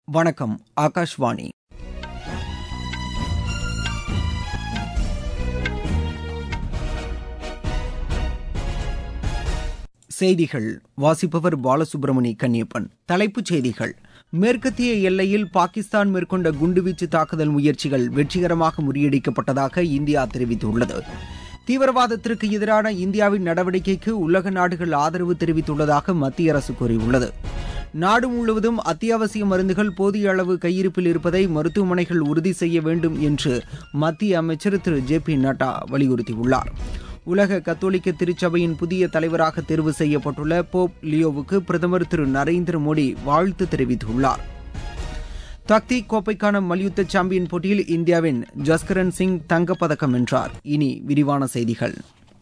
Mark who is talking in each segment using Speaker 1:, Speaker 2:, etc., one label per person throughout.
Speaker 1: வணக்கம் ஆகாஷ்வாணி செய்திகள் வாசிப்பவர் பாலசுப்ரமணி கன்னியப்பன் தலைப்புச் செய்திகள் மேற்கத்திய எல்லையில் பாகிஸ்தான் மேற்கொண்ட குண்டுவீச்சு தாக்குதல் முயற்சிகள் வெற்றிகரமாக முறியடிக்கப்பட்டதாக இந்தியா தெரிவித்துள்ளது தீவிரவாதத்திற்கு எதிரான இந்தியாவின் நடவடிக்கைக்கு உலக நாடுகள் ஆதரவு தெரிவித்துள்ளதாக மத்திய அரசு கூறியுள்ளது நாடு முழுவதும் அத்தியாவசிய மருந்துகள் போதிய அளவு கையிருப்பில் இருப்பதை மருத்துவமனைகள் உறுதி செய்ய வேண்டும் என்று மத்திய அமைச்சர் திரு ஜே பி நட்டா வலியுறுத்தியுள்ளார் உலக கத்தோலிக்க திருச்சபையின் புதிய தலைவராக தேர்வு செய்யப்பட்டுள்ள போப் லியோவுக்கு பிரதமர் திரு நரேந்திர மோடி வாழ்த்து தெரிவித்துள்ளார் தக்தி கோப்பைக்கான மல்யுத்த சாம்பியன் போட்டியில் இந்தியாவின் ஜஸ்கரன் சிங் தங்கப்பதக்கம் வென்றார் இனி விரிவான செய்திகள்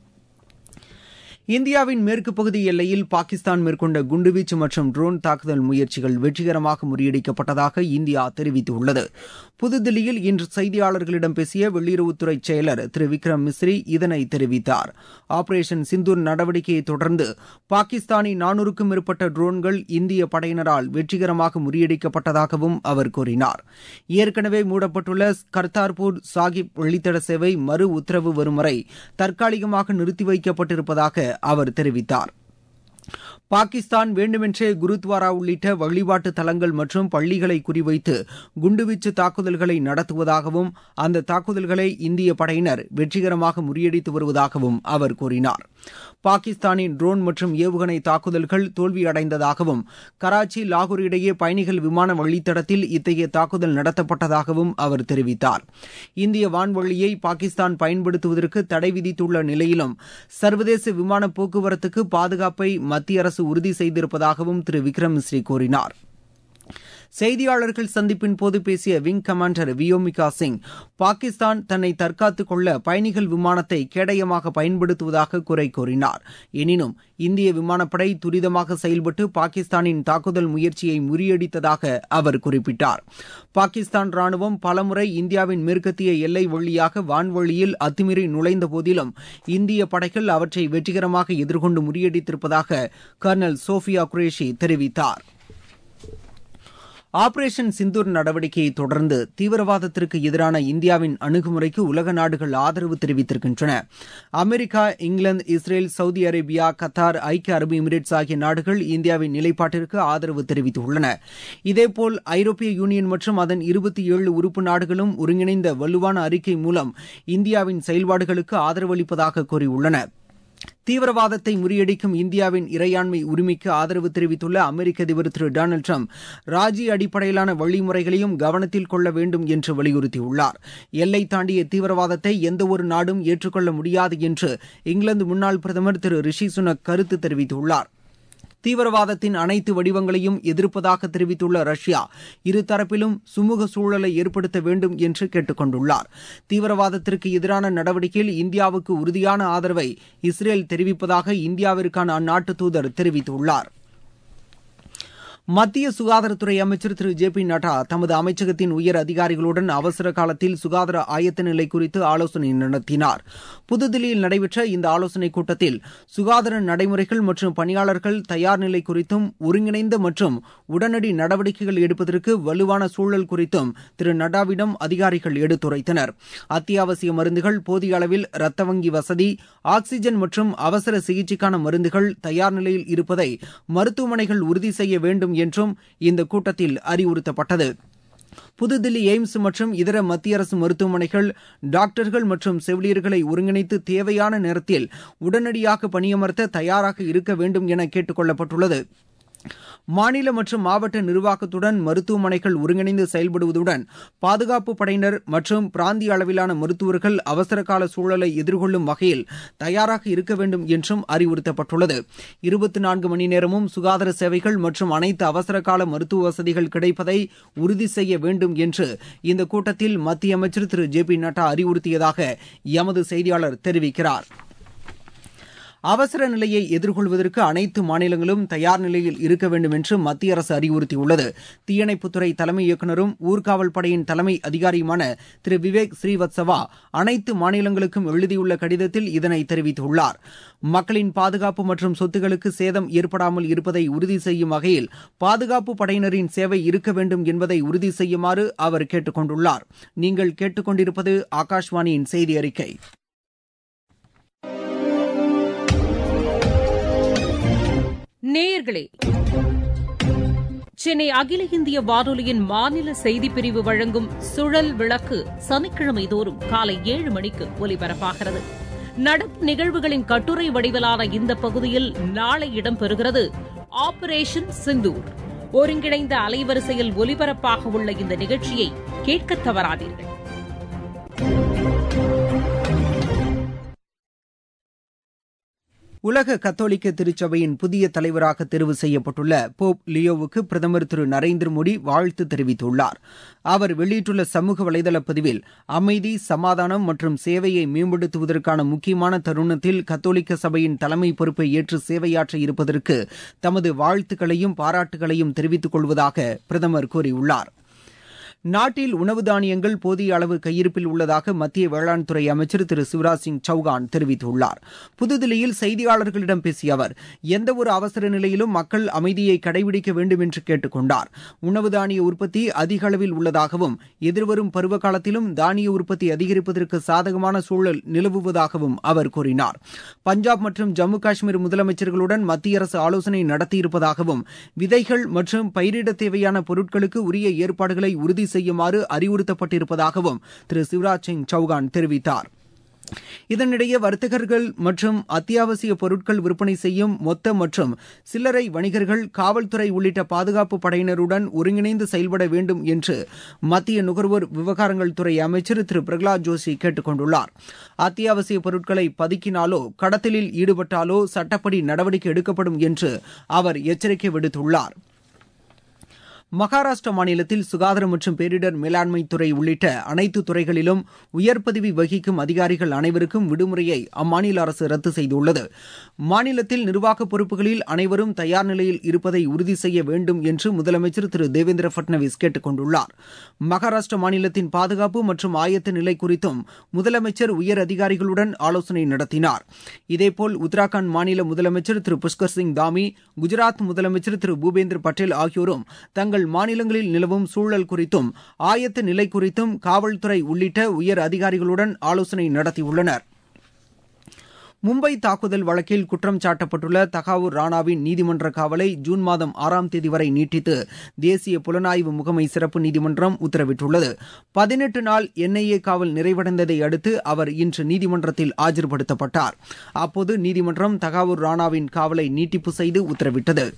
Speaker 1: இந்தியாவின் மேற்கு பகுதி எல்லையில் பாகிஸ்தான் மேற்கொண்ட குண்டுவீச்சு மற்றும் ட்ரோன் தாக்குதல் முயற்சிகள் வெற்றிகரமாக முறியடிக்கப்பட்டதாக இந்தியா தெரிவித்துள்ளது புதுதில்லியில் இன்று செய்தியாளர்களிடம் பேசிய வெளியுறவுத்துறை செயலர் திரு விக்ரம் மிஸ்ரி இதனை தெரிவித்தார் ஆபரேஷன் சிந்தூர் நடவடிக்கையை தொடர்ந்து பாகிஸ்தானின் நானூறுக்கும் மேற்பட்ட ட்ரோன்கள் இந்திய படையினரால் வெற்றிகரமாக முறியடிக்கப்பட்டதாகவும் அவர் கூறினார் ஏற்கனவே மூடப்பட்டுள்ள கர்த்தார்பூர் சாகிப் வழித்தட சேவை மறு உத்தரவு வரும் வரை தற்காலிகமாக நிறுத்தி வைக்கப்பட்டிருப்பதாக அவர் தெரிவித்தார் பாகிஸ்தான் வேண்டுமென்றே குருத்வாரா உள்ளிட்ட வழிபாட்டு தலங்கள் மற்றும் பள்ளிகளை குறிவைத்து குண்டுவீச்சு தாக்குதல்களை நடத்துவதாகவும் அந்த தாக்குதல்களை இந்திய படையினர் வெற்றிகரமாக முறியடித்து வருவதாகவும் அவர் கூறினார் பாகிஸ்தானின் ட்ரோன் மற்றும் ஏவுகணை தாக்குதல்கள் தோல்வியடைந்ததாகவும் கராச்சி லாகூர் இடையே பயணிகள் விமான வழித்தடத்தில் இத்தகைய தாக்குதல் நடத்தப்பட்டதாகவும் அவர் தெரிவித்தார் இந்திய வான்வழியை பாகிஸ்தான் பயன்படுத்துவதற்கு தடை விதித்துள்ள நிலையிலும் சர்வதேச விமான போக்குவரத்துக்கு பாதுகாப்பை மத்திய அரசு உறுதி செய்திருப்பதாகவும் திரு விக்ரம் மிஸ்ரி கூறினார் செய்தியாளர்கள் சந்திப்பின் போது பேசிய விங் கமாண்டர் வியோமிகா சிங் பாகிஸ்தான் தன்னை தற்காத்துக் கொள்ள பயணிகள் விமானத்தை கேடயமாக பயன்படுத்துவதாக குறை கூறினார் எனினும் இந்திய விமானப்படை துரிதமாக செயல்பட்டு பாகிஸ்தானின் தாக்குதல் முயற்சியை முறியடித்ததாக அவர் குறிப்பிட்டார் பாகிஸ்தான் ராணுவம் பலமுறை இந்தியாவின் மேற்கத்திய எல்லை வழியாக வான்வழியில் அத்துமீறி நுழைந்த போதிலும் இந்திய படைகள் அவற்றை வெற்றிகரமாக எதிர்கொண்டு முறியடித்திருப்பதாக கர்னல் சோஃபியா குரேஷி தெரிவித்தார் ஆபரேஷன் சிந்தூர் நடவடிக்கையை தொடர்ந்து தீவிரவாதத்திற்கு எதிரான இந்தியாவின் அணுகுமுறைக்கு உலக நாடுகள் ஆதரவு தெரிவித்திருக்கின்றன அமெரிக்கா இங்கிலாந்து இஸ்ரேல் சவுதி அரேபியா கத்தார் ஐக்கிய அரபு எமிரேட்ஸ் ஆகிய நாடுகள் இந்தியாவின் நிலைப்பாட்டிற்கு ஆதரவு தெரிவித்துள்ளன இதேபோல் ஐரோப்பிய யூனியன் மற்றும் அதன் இருபத்தி ஏழு உறுப்பு நாடுகளும் ஒருங்கிணைந்த வலுவான அறிக்கை மூலம் இந்தியாவின் செயல்பாடுகளுக்கு ஆதரவளிப்பதாக கூறியுள்ளன தீவிரவாதத்தை முறியடிக்கும் இந்தியாவின் இறையாண்மை உரிமைக்கு ஆதரவு தெரிவித்துள்ள அமெரிக்க அதிபர் திரு டொனால்டு ட்ரம்ப் ராஜ்ய அடிப்படையிலான வழிமுறைகளையும் கவனத்தில் கொள்ள வேண்டும் என்று வலியுறுத்தியுள்ளார் எல்லை தாண்டிய தீவிரவாதத்தை எந்தவொரு நாடும் ஏற்றுக்கொள்ள முடியாது என்று இங்கிலாந்து முன்னாள் பிரதமர் திரு ரிஷி சுனக் கருத்து தெரிவித்துள்ளார் தீவிரவாதத்தின் அனைத்து வடிவங்களையும் எதிர்ப்பதாக தெரிவித்துள்ள ரஷ்யா இருதரப்பிலும் சுமூக சூழலை ஏற்படுத்த வேண்டும் என்று கேட்டுக் கொண்டுள்ளார் தீவிரவாதத்திற்கு எதிரான நடவடிக்கையில் இந்தியாவுக்கு உறுதியான ஆதரவை இஸ்ரேல் தெரிவிப்பதாக இந்தியாவிற்கான அந்நாட்டு தூதர் தெரிவித்துள்ளார் மத்திய சுகாதாரத்துறை அமைச்சர் திரு ஜே பி நட்டா தமது அமைச்சகத்தின் உயர் அதிகாரிகளுடன் அவசர காலத்தில் சுகாதார ஆயத்த நிலை குறித்து ஆலோசனை நடத்தினார் புதுதில்லியில் நடைபெற்ற இந்த ஆலோசனைக் கூட்டத்தில் சுகாதார நடைமுறைகள் மற்றும் பணியாளர்கள் தயார் நிலை குறித்தும் ஒருங்கிணைந்த மற்றும் உடனடி நடவடிக்கைகள் எடுப்பதற்கு வலுவான சூழல் குறித்தும் திரு நட்டாவிடம் அதிகாரிகள் எடுத்துரைத்தனர் அத்தியாவசிய மருந்துகள் போதிய அளவில் ரத்த வங்கி வசதி ஆக்ஸிஜன் மற்றும் அவசர சிகிச்சைக்கான மருந்துகள் தயார் நிலையில் இருப்பதை மருத்துவமனைகள் உறுதி செய்ய வேண்டும் என்றும் இந்த கூட்டத்தில் அறிவுறுத்தப்பட்டது புதுதில்லி எய்ம்ஸ் மற்றும் இதர மத்திய அரசு மருத்துவமனைகள் டாக்டர்கள் மற்றும் செவிலியர்களை ஒருங்கிணைத்து தேவையான நேரத்தில் உடனடியாக பணியமர்த்த தயாராக இருக்க வேண்டும் என கேட்டுக் கொள்ளப்பட்டுள்ளது மாநில மற்றும் மாவட்ட நிர்வாகத்துடன் மருத்துவமனைகள் ஒருங்கிணைந்து செயல்படுவதுடன் பாதுகாப்பு படையினர் மற்றும் பிராந்திய அளவிலான மருத்துவர்கள் அவசரகால சூழலை எதிர்கொள்ளும் வகையில் தயாராக இருக்க வேண்டும் என்றும் அறிவுறுத்தப்பட்டுள்ளது இருபத்தி நான்கு மணி நேரமும் சுகாதார சேவைகள் மற்றும் அனைத்து அவசரகால மருத்துவ வசதிகள் கிடைப்பதை உறுதி செய்ய வேண்டும் என்று இந்த கூட்டத்தில் மத்திய அமைச்சர் திரு ஜே பி நட்டா அறிவுறுத்தியதாக எமது செய்தியாளர் தெரிவிக்கிறார் அவசர நிலையை எதிர்கொள்வதற்கு அனைத்து மாநிலங்களும் தயார் நிலையில் இருக்க வேண்டும் என்று மத்திய அரசு அறிவுறுத்தியுள்ளது தீயணைப்புத்துறை தலைமை இயக்குநரும் ஊர்காவல் படையின் தலைமை அதிகாரியுமான திரு விவேக் ஸ்ரீவத்சவா அனைத்து மாநிலங்களுக்கும் எழுதியுள்ள கடிதத்தில் இதனை தெரிவித்துள்ளார் மக்களின் பாதுகாப்பு மற்றும் சொத்துகளுக்கு சேதம் ஏற்படாமல் இருப்பதை உறுதி செய்யும் வகையில் பாதுகாப்பு படையினரின் சேவை இருக்க வேண்டும் என்பதை உறுதி செய்யுமாறு அவர் கேட்டுக் கொண்டுள்ளார் நீங்கள் கேட்டுக்கொண்டிருப்பது ஆகாஷ்வாணியின் செய்தி அறிக்கை
Speaker 2: நேயர்களே சென்னை அகில இந்திய வானொலியின் மாநில செய்திப்பிரிவு வழங்கும் சுழல் விளக்கு சனிக்கிழமை தோறும் காலை ஏழு மணிக்கு ஒலிபரப்பாகிறது நடப்பு நிகழ்வுகளின் கட்டுரை வடிவிலான இந்த பகுதியில் நாளை இடம்பெறுகிறது ஆபரேஷன் சிந்தூர் ஒருங்கிணைந்த அலைவரிசையில் ஒலிபரப்பாக உள்ள இந்த நிகழ்ச்சியை கேட்க தவறாதீர்கள்
Speaker 1: உலக கத்தோலிக்க திருச்சபையின் புதிய தலைவராக தேர்வு செய்யப்பட்டுள்ள போப் லியோவுக்கு பிரதமர் திரு நரேந்திர மோடி வாழ்த்து தெரிவித்துள்ளார் அவர் வெளியிட்டுள்ள சமூக வலைதள பதிவில் அமைதி சமாதானம் மற்றும் சேவையை மேம்படுத்துவதற்கான முக்கியமான தருணத்தில் கத்தோலிக்க சபையின் தலைமை பொறுப்பை ஏற்று சேவையாற்ற இருப்பதற்கு தமது வாழ்த்துக்களையும் பாராட்டுகளையும் தெரிவித்துக் கொள்வதாக பிரதமர் கூறியுள்ளார் நாட்டில் உணவு தானியங்கள் போதிய அளவு கையிருப்பில் உள்ளதாக மத்திய வேளாண் துறை அமைச்சர் திரு சிவராஜ் சிங் சௌகான் தெரிவித்துள்ளார் புதுதில்லியில் செய்தியாளர்களிடம் பேசிய அவர் எந்தவொரு அவசர நிலையிலும் மக்கள் அமைதியை கடைபிடிக்க வேண்டும் என்று கேட்டுக் கொண்டார் உணவு தானிய உற்பத்தி அதிக அளவில் உள்ளதாகவும் எதிர்வரும் பருவ காலத்திலும் தானிய உற்பத்தி அதிகரிப்பதற்கு சாதகமான சூழல் நிலவுவதாகவும் அவர் கூறினார் பஞ்சாப் மற்றும் ஜம்மு காஷ்மீர் முதலமைச்சர்களுடன் மத்திய அரசு ஆலோசனை நடத்தியிருப்பதாகவும் விதைகள் மற்றும் பயிரிட தேவையான பொருட்களுக்கு உரிய ஏற்பாடுகளை உறுதி செய்யுமாறு அறிவுறுத்தப்பட்டிருப்பதாகவும் திரு சிவராஜ் சிங் சௌகான் தெரிவித்தார் இதனிடையே வர்த்தகர்கள் மற்றும் அத்தியாவசிய பொருட்கள் விற்பனை செய்யும் மொத்த மற்றும் சில்லறை வணிகர்கள் காவல்துறை உள்ளிட்ட பாதுகாப்பு படையினருடன் ஒருங்கிணைந்து செயல்பட வேண்டும் என்று மத்திய நுகர்வோர் விவகாரங்கள் துறை அமைச்சர் திரு பிரகலாத் ஜோஷி கேட்டுக் கொண்டுள்ளார் அத்தியாவசிய பொருட்களை பதுக்கினாலோ கடத்தலில் ஈடுபட்டாலோ சட்டப்படி நடவடிக்கை எடுக்கப்படும் என்று அவர் எச்சரிக்கை விடுத்துள்ளார் மகாராஷ்டிரா மாநிலத்தில் சுகாதாரம் மற்றும் பேரிடர் மேலாண்மை துறை உள்ளிட்ட அனைத்து துறைகளிலும் உயர் பதவி வகிக்கும் அதிகாரிகள் அனைவருக்கும் விடுமுறையை அம்மாநில அரசு ரத்து செய்துள்ளது மாநிலத்தில் நிர்வாக பொறுப்புகளில் அனைவரும் தயார் நிலையில் இருப்பதை உறுதி செய்ய வேண்டும் என்று முதலமைச்சர் திரு தேவேந்திர பட்னவிஸ் கேட்டுக் கொண்டுள்ளார் மகாராஷ்டிரா மாநிலத்தின் பாதுகாப்பு மற்றும் ஆயத்த நிலை குறித்தும் முதலமைச்சர் உயர் அதிகாரிகளுடன் ஆலோசனை நடத்தினார் இதேபோல் உத்தராகண்ட் மாநில முதலமைச்சர் திரு புஷ்கர் சிங் தாமி குஜராத் முதலமைச்சர் திரு பூபேந்திர பட்டேல் ஆகியோரும் தங்கள் தங்கள் மாநிலங்களில் நிலவும் சூழல் குறித்தும் ஆயத்த நிலை குறித்தும் காவல்துறை உள்ளிட்ட உயர் அதிகாரிகளுடன் ஆலோசனை நடத்தியுள்ளனர் மும்பை தாக்குதல் வழக்கில் குற்றம் சாட்டப்பட்டுள்ள தகாவூர் ராணாவின் நீதிமன்ற காவலை ஜூன் மாதம் ஆறாம் தேதி வரை நீட்டித்து தேசிய புலனாய்வு முகமை சிறப்பு நீதிமன்றம் உத்தரவிட்டுள்ளது பதினெட்டு நாள் என்ஐஏ காவல் நிறைவடைந்ததை அடுத்து அவர் இன்று நீதிமன்றத்தில் ஆஜர்படுத்தப்பட்டார் அப்போது நீதிமன்றம் தகாவூர் ராணாவின் காவலை நீட்டிப்பு செய்து உத்தரவிட்டது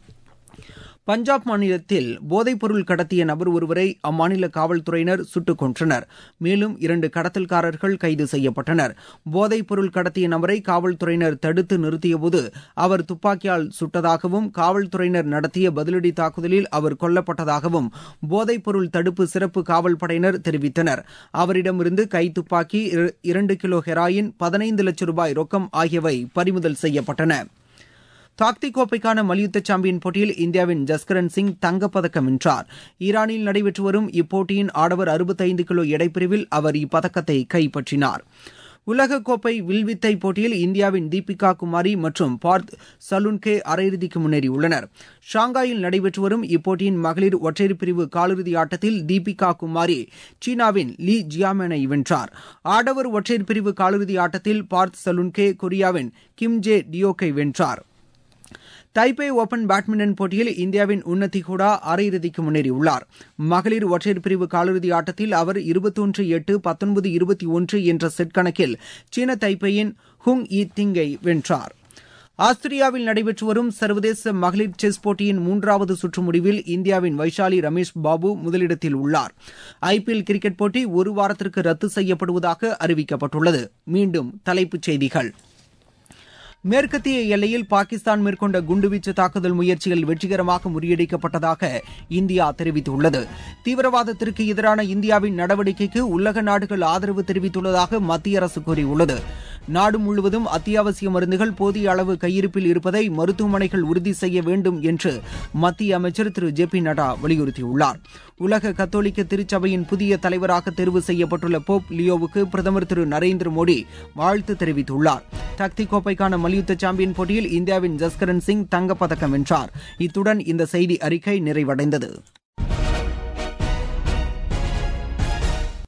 Speaker 1: பஞ்சாப் மாநிலத்தில் போதைப்பொருள் கடத்திய நபர் ஒருவரை அம்மாநில காவல்துறையினர் சுட்டுக் கொன்றனர் மேலும் இரண்டு கடத்தல்காரர்கள் கைது செய்யப்பட்டனர் போதைப்பொருள் கடத்திய நபரை காவல்துறையினர் தடுத்து நிறுத்தியபோது அவர் துப்பாக்கியால் சுட்டதாகவும் காவல்துறையினர் நடத்திய பதிலடி தாக்குதலில் அவர் கொல்லப்பட்டதாகவும் போதைப்பொருள் தடுப்பு சிறப்பு காவல் படையினர் தெரிவித்தனர் அவரிடமிருந்து கைத்துப்பாக்கி இரண்டு கிலோ ஹெராயின் பதினைந்து லட்சம் ரூபாய் ரொக்கம் ஆகியவை பறிமுதல் செய்யப்பட்டன தாக்தி கோப்பைக்கான மல்யுத்த சாம்பியன் போட்டியில் இந்தியாவின் ஜஸ்கரன் சிங் தங்கப்பதக்கம் வென்றார் ஈரானில் நடைபெற்று வரும் இப்போட்டியின் ஆடவர் அறுபத்தைந்து கிலோ எடைப்பிரிவில் அவர் இப்பதக்கத்தை கைப்பற்றினார் உலகக்கோப்பை வில்வித்தை போட்டியில் இந்தியாவின் தீபிகா குமாரி மற்றும் பார்த் சலுன்கே அரையிறுதிக்கு முன்னேறியுள்ளனர் ஷாங்காயில் நடைபெற்று வரும் இப்போட்டியின் மகளிர் ஒற்றையர் பிரிவு காலிறுதி ஆட்டத்தில் தீபிகா குமாரி சீனாவின் லீ ஜியாமேனை வென்றார் ஆடவர் ஒற்றையர் பிரிவு காலிறுதி ஆட்டத்தில் பார்த் சலுன்கே கொரியாவின் கிம் ஜே டியோக்கை வென்றார் தைபே ஓபன் பேட்மிண்டன் போட்டியில் இந்தியாவின் உன்னதி ஹூடா அரையிறுதிக்கு முன்னேறியுள்ளார் மகளிர் ஒற்றையர் பிரிவு காலிறுதி ஆட்டத்தில் அவர் இருபத்தொன்று எட்டு பத்தொன்பது இருபத்தி ஒன்று என்ற செட் கணக்கில் சீன தைப்பேயின் ஹுங் இ திங்கை வென்றார் ஆஸ்திரியாவில் நடைபெற்று வரும் சர்வதேச மகளிர் செஸ் போட்டியின் மூன்றாவது சுற்று முடிவில் இந்தியாவின் வைஷாலி ரமேஷ் பாபு முதலிடத்தில் உள்ளார் ஐபிஎல் கிரிக்கெட் போட்டி ஒரு வாரத்திற்கு ரத்து செய்யப்படுவதாக அறிவிக்கப்பட்டுள்ளது மீண்டும் தலைப்புச் செய்திகள் மேற்கத்திய எல்லையில் பாகிஸ்தான் மேற்கொண்ட குண்டுவீச்சு தாக்குதல் முயற்சிகள் வெற்றிகரமாக முறியடிக்கப்பட்டதாக இந்தியா தெரிவித்துள்ளது தீவிரவாதத்திற்கு எதிரான இந்தியாவின் நடவடிக்கைக்கு உலக நாடுகள் ஆதரவு தெரிவித்துள்ளதாக மத்திய அரசு கூறியுள்ளது நாடு முழுவதும் அத்தியாவசிய மருந்துகள் போதிய அளவு கையிருப்பில் இருப்பதை மருத்துவமனைகள் உறுதி செய்ய வேண்டும் என்று மத்திய அமைச்சர் திரு ஜே பி நட்டா வலியுறுத்தியுள்ளார் உலக கத்தோலிக்க திருச்சபையின் புதிய தலைவராக தேர்வு செய்யப்பட்டுள்ள போப் லியோவுக்கு பிரதமர் திரு நரேந்திர மோடி வாழ்த்து தெரிவித்துள்ளார் சக்தி கோப்பைக்கான மல்யுத்த சாம்பியன் போட்டியில் இந்தியாவின் ஜஸ்கரன் சிங் தங்கப்பதக்கம் வென்றார் இத்துடன் இந்த செய்தி அறிக்கை நிறைவடைந்தது